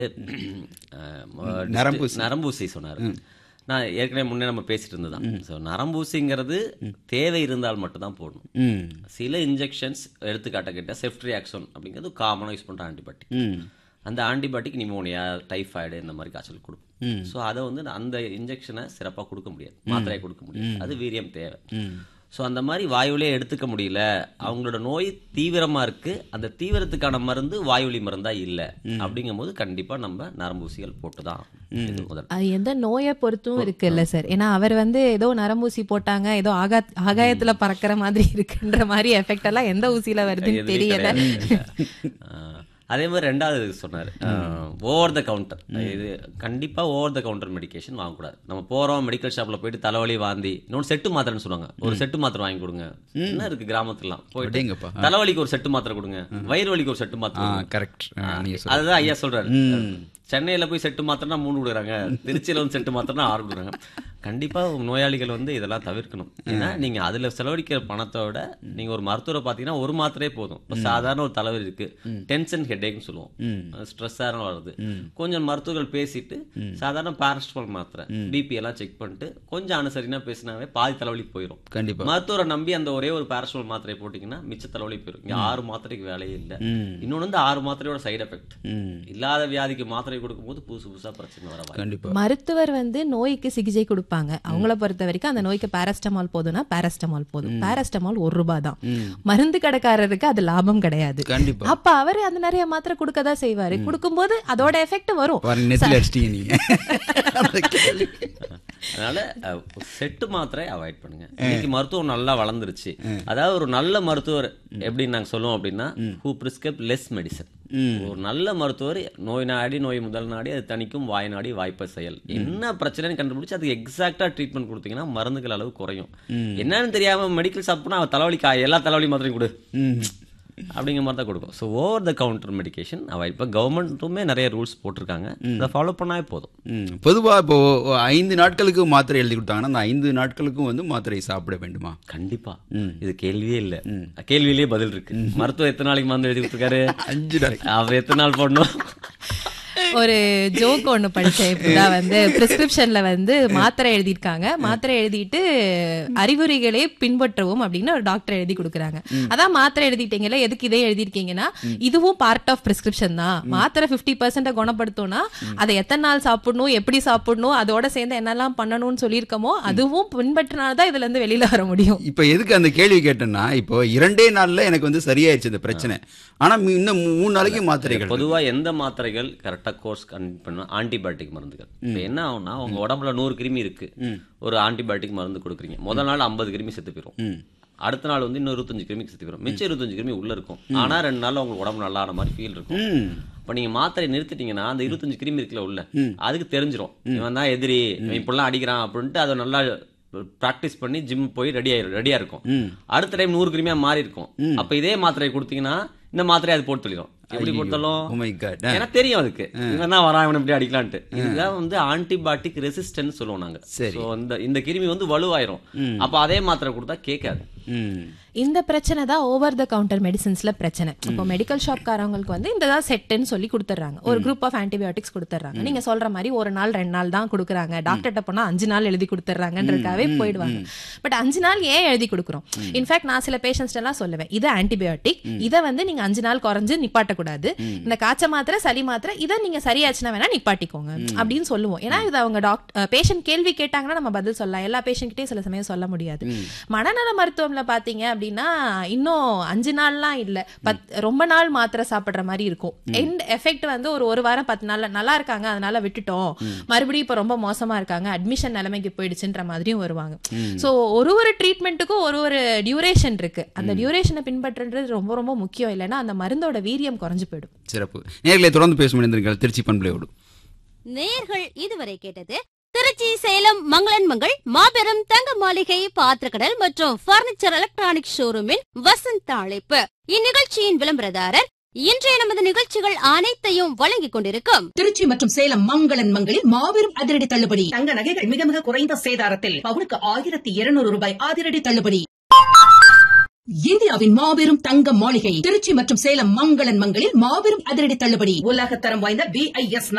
அஹ், நரம்பூசி. நரம்பூசி சொன்னார் நான் ஏற்கனவே முன்னே நம்ம பேசிட்டு இருந்ததான் ஸோ நரம்பூசிங்கிறது தேவை இருந்தால் மட்டும்தான் போடணும் ம் சில இன்ஜெக்ஷன்ஸ் எடுத்துக்காட்ட கிட்ட செஃப்ட்ரியாக்சோன் அப்படிங்கிறது காமனாக யூஸ் பண்ணுற ஆன்டிபயோட்டிக் ம் அந்த ஆன்டிபயோட்டிக் நிமோனியா டைஃபாய்டு இந்த மாதிரி காய்ச்சல் கொடுக்கும் ஸோ அதை வந்து அந்த இன்ஜெக்ஷனை சிறப்பாக கொடுக்க முடியாது மாத்திரையை கொடுக்க முடியாது அது வீரியம் தேவை ஸோ அந்த மாதிரி வாயுவிலே எடுத்துக்க முடியல அவங்களோட நோய் தீவிரமா இருக்கு அந்த தீவிரத்துக்கான மருந்து வாயுவலி மருந்தா இல்லை அப்படிங்கும்போது கண்டிப்பா நம்ம நரம்பூசிகள் போட்டு தான் இது முதல் அது எந்த நோயை பொறுத்தும் இருக்குல்ல சார் ஏன்னா அவர் வந்து ஏதோ நரம்பூசி போட்டாங்க ஏதோ ஆகா ஆகாயத்துல பறக்கிற மாதிரி இருக்குன்ற மாதிரி எஃபெக்ட் எல்லாம் எந்த ஊசியில வருதுன்னு எதுவுமே தெரியல கிடையாது. ஆஹ், அதே மாதிரி ரெண்டாவது சொன்னார் ஓவர் த கவுண்டர் இது கண்டிப்பா ஓவர் த கவுண்டர் மெடிகேஷன் வாங்கக்கூடாது நம்ம போறோம் மெடிக்கல் ஷாப்ல போயிட்டு தலைவலி வாந்தி இன்னொன்னு செட்டு மாத்திரைன்னு சொல்லுவாங்க ஒரு செட்டு மாத்திரை வாங்கி கொடுங்க என்ன இருக்கு கிராமத்துலாம் போயிட்டு அடேங்கப்பா. தலைவலிக்கு ஒரு செட்டு மாத்திரை கொடுங்க வயிறு வலிக்கு ஒரு செட்டு மாத்திரை ஆ கொடுங்க. கரெக்ட் நீங்க சொல்ல அதுதான் ஐயா சொல்றாரு சென்னையில போய் செட்டு மாத்திரனா மூணு கொடுக்குறாங்க திருச்சியில வந்து செட்டு மாத்திரனா ஆறு கொடுக்குறாங்க கண்டிப்பா நோயாளிகள் வந்து இதெல்லாம் தவிர்க்கணும் ஏன்னா நீங்க அதுல செலவழிக்கிற பணத்தோட நீங்க ஒரு மருத்துவரை பாத்தீங்கன்னா ஒரு மாத்திரையே போதும் இப்ப சாதாரண ஒரு தலைவலி இருக்கு டென்ஷன் ஹெட்டேக்னு சொல்லுவோம் ஸ்ட்ரெஸ்ஸாக வருது கொஞ்சம் மருத்துவர்கள் பேசிட்டு சாதாரண பாரஸ்டமால் மாத்திரை பிபி எல்லாம் செக் பண்ணிட்டு கொஞ்சம் அனுசரினா பேசினாவே பாதி தலைவலி போயிடும் கண்டிப்பா மருத்துவரை நம்பி அந்த ஒரே ஒரு பாரஸ்டமால் மாத்திரை போட்டீங்கன்னா மிச்ச தலைவலி போயிடும் இங்க ஆறு மாத்திரைக்கு வேலையே இல்ல இன்னொன்னு வந்து ஆறு மாத்திரையோட சைடு எஃபெக்ட் ம் இல்லாத வியாதிக்கு மாத்திரை கொடுக்கும்போது புதுசு புதுசா பிரச்சனை வர வாய்ப்பு கண்டிப்பா மருத்துவர் வந்து நோய்க்கு சிகிச்சை கொடுப்பாங்க அவங்கள பொறுத்த வரைக்கும் அந்த நோய்க்கு பாராஸ்டமால் போதும்னா பாராஸ்டமால் போதும் பாராஸ்டமால் ஒரு ரூபாய் தான் மருந்து கடைக்காரருக்கு அது லாபம் கிடையாது கண்டிப்பா அப்ப அவரு அந்த நிறைய மாத்திரை கொடுக்கதான் செய்வாரு கொடுக்கும்போது அதோட எஃபெக்ட் வரும் பாருங்க நெத்தில அடிச்சிட்டீங்க நீங்க அந்த கேள்வி. அதனால அஹ், செட்டு மாத்திரை அவாய்ட் பண்ணுங்க இன்னைக்கு மருத்துவம் நல்லா வளர்ந்துருச்சு அதாவது ஒரு நல்ல மருத்துவர் எப்படி நாங்க சொல்லுவோம் அப்படின்னா ஹூ பிரிஸ்கிரைப் லெஸ் மெடிசன் ஒரு நல்ல மருத்துவர் நோய் நாடி நோய் முதல் நாடி அது தணிக்கும் வாய் நாடி வாய்ப்பை செயல் என்ன பிரச்சனைன்னு கண்டுபிடிச்சு அதுக்கு எக்ஸாக்டா ட்ரீட்மெண்ட் கொடுத்தீங்கன்னா மருந்துகள் அளவு குறையும் என்னன்னு தெரியாம மெடிக்கல் ஷாப் போனா அவன் தலைவலி கா- எல்லா தலைவலி மாத்திரையும் கொடு ம் அப்படிங்கிற மாதிரி தான் கொடுக்கும் so over the counter medication avoid இப்போ கவர்மெண்ட்டுமே நிறைய ரூல்ஸ் போட்டிருக்காங்க அதை ஃபாலோ பண்ணாவே போதும் ம். பொதுவா இப்போ ஐந்து நாட்களுக்கு மாத்திரை எழுதி கொடுத்தாங்கன்னா அந்த ஐந்து நாட்களுக்கும் வந்து மாத்திரை சாப்பிட வேண்டுமா கண்டிப்பா இது கேள்வியே இல்ல கேள்வியிலேயே பதில் இருக்கு மருத்துவர் எத்தனை நாளைக்கு மருந்து எழுதி கொடுத்துருக்காரு அஞ்சு நாள் அவர் எத்தனை நாள் போடணும் ஒரு ஜோக் ஒண்ணு படிச்சேன் இப்பதான் வந்து பிரிஸ்கிரிப்ஷன்ல வந்து மாத்திரை எழுதியிருக்காங்க மாத்திரை எழுதிட்டு அறிகுறிகளை பின்பற்றவும் அப்படின்னு ஒரு டாக்டர் எழுதி கொடுக்குறாங்க அதான் மாத்திரை எழுதிட்டீங்கல்ல எதுக்கு இதே எழுதிருக்கீங்கன்னா இதுவும் பார்ட் ஆஃப் பிரிஸ்கிரிப்ஷன் தான் மாத்திரை பிப்டி பர்சன்ட குணப்படுத்தும்னா அதை எத்தனை நாள் சாப்பிடணும் எப்படி சாப்பிடணும் அதோட சேர்ந்து என்னெல்லாம் பண்ணணும்னு சொல்லியிருக்கோமோ அதுவும் பின்பற்றினால்தான் இதுல இருந்து வெளியில வர முடியும் இப்போ எதுக்கு அந்த கேள்வி கேட்டேன்னா இப்போ இரண்டே நாள்ல எனக்கு வந்து சரியாயிருச்சு இந்த பிரச்சனை ஆனா மீ- இன்னும் மூ- மூணு நாளைக்கு மாத்திரைகள் பொதுவா எந்த மாத்திரைகள் கரெக்டா கோர்ஸ் பண்ண ஆன்டிபயோட்டிக் மருந்துகள் இப்போ என்ன ஆகும்னா உங்க உடம்புல நூறு கிருமி இருக்கு ஒரு ஆன்டிபயோட்டிக் மருந்து கொடுக்குறீங்க முதல் நாள் ஐம்பது கிருமி செத்து போயிடும் அடுத்த நாள் வந்து இன்னும் இருபத்தஞ்சு கிருமி செத்து போயிடும் மிச்சம் இருபத்தஞ்சு கிருமி உள்ள இருக்கும் ஆனா ரெண்டு நாள்ல உங்களுக்கு உடம்பு நல்லா ஆன மாதிரி ஃபீல் இருக்கும் ம் இப்ப நீங்க மாத்திரை நிறுத்திட்டீங்கன்னா அந்த இருபத்தஞ்சு கிருமி இருக்குல்ல உள்ள அதுக்கு தெரிஞ்சிரும் இவன் தான் எதிரி இவன் இப்படிலாம் அடிக்கிறான் அப்படின்ட்டு அதை நல்லா பிராக்டிஸ் பண்ணி ஜிம் போய் ரெடி ஆயிரும் ரெடியா இருக்கும் அடுத்த டைம் நூறு கிருமியா மாறி இருக்கும் அப்ப இதே மாத்திரையை கொடுத்தீங்கன்னா இந்த மாத்திரையை அது போட்டு தள்ளிடும் எப்படி போட்டாலும் Oh my God. ஏன்னா தெரியும் அதுக்கு இவன் தான் வரான் இவன் இப்படி அடிக்கலான்ட்டு இதுதான் வந்து ஆன்டிபாயோட்டிக் ரெசிஸ்டன்ஸ் சொல்லுவோம் நாங்க சரி. So, இந்த இந்த கிருமி வந்து வலுவாயிரும் அப்ப அதே மாத்திரை கொடுத்தா கேட்காது ம் இந்த பிரச்சனை தான் ஓவர் த கவுண்டர் மெடிசின்ஸ்ல பிரச்சனை இப்போ மெடிக்கல் ஷாப் காரவங்களுக்கு வந்து இந்த தான் செட்டுன்னு சொல்லி கொடுத்துட்றாங்க ஒரு குரூப் ஆஃப் ஆன்டிபயோட்டிக்ஸ் கொடுத்துட்றாங்க நீங்க சொல்ற மாதிரி ஒரு நாள் ரெண்டு நாள் தான் கொடுக்குறாங்க டாக்டர்கிட்ட போனா அஞ்சு நாள் எழுதி கொடுத்துட்றாங்கன்றதுக்காகவே போயிடுவாங்க பட் அஞ்சு நாள் ஏன் எழுதி கொடுக்குறோம் இன்ஃபேக்ட் நான் சில பேஷண்ட்ஸ் எல்லாம் சொல்லுவேன் இது ஆன்டிபயோட்டிக் இதை வந்து நீங்க அஞ்சு நாள் குறைஞ்சு நிப்பாட்டக்கூடாது இந்த காய்ச்ச மாத்திரை சளி மாத்திரை இதை நீங்க சரியாச்சுன்னா வேணா நிப்பாட்டிக்கோங்க அப்படின்னு சொல்லுவோம் ஏன்னா இது அவங்க டாக்டர் பேஷண்ட் கேள்வி கேட்டாங்கன்னா நம்ம பதில் சொல்லலாம் எல்லா பேஷண்ட் கிட்டயும் சில சமயம் சொல்ல முடியாது மனநல மருத்துவம்ல பாத்தீங்க அப்படின்னா இன்னும் அஞ்சு நாள்லாம் இல்ல பத் ரொம்ப நாள் மாத்திரை சாப்பிடுற மாதிரி இருக்கும் எண்ட் எஃபெக்ட் வந்து ஒரு ஒரு வாரம் பத்து நாள்ல நல்லா இருக்காங்க அதனால விட்டுட்டோம் மறுபடியும் இப்ப ரொம்ப மோசமா இருக்காங்க அட்மிஷன் நிலைமைக்கு போயிடுச்சுன்ற மாதிரியும் வருவாங்க சோ ஒரு ஒரு ட்ரீட்மெண்ட்டுக்கும் ஒரு ஒரு டியூரேஷன் இருக்கு அந்த டியூரேஷனை பின்பற்றுறது ரொம்ப ரொம்ப முக்கியம் இல்லைன்னா அந்த மருந்தோட வீரியம் குறைஞ்சு போயிடும் சிறப்பு நேர்களை தொடர்ந்து பேச முடிந்திருங்கள் திருச்சி பண்பலையோடு நேர்கள் இதுவரை கேட்டது திருச்சி சேலம் மங்களன் மங்கள் மாபெரும் தங்க மாளிகை பாத்திரக்கடல் மற்றும் பர்னிச்சர் எலக்ட்ரானிக் ஷோரூமின் வசந்த அழைப்பு இந்நிகழ்ச்சியின் விளம்பரதாரர் இன்றைய நமது நிகழ்ச்சிகள் அனைத்தையும் வழங்கிக் கொண்டிருக்கும் திருச்சி மற்றும் சேலம் மங்களன் மங்களில் மாபெரும் அதிரடி தள்ளுபடி தங்க நகைகள் மிக மிக குறைந்த சேதாரத்தில் பவுனுக்கு ஆயிரத்தி இருநூறு ரூபாய் அதிரடி தள்ளுபடி இந்தியாவின் மாபெரும் தங்க மாளிகை திருச்சி மற்றும் சேலம் மங்களன் மங்களில் மாபெரும் அதிரடி தள்ளுபடி உலக தரம் வாய்ந்த பி ஐ எஸ்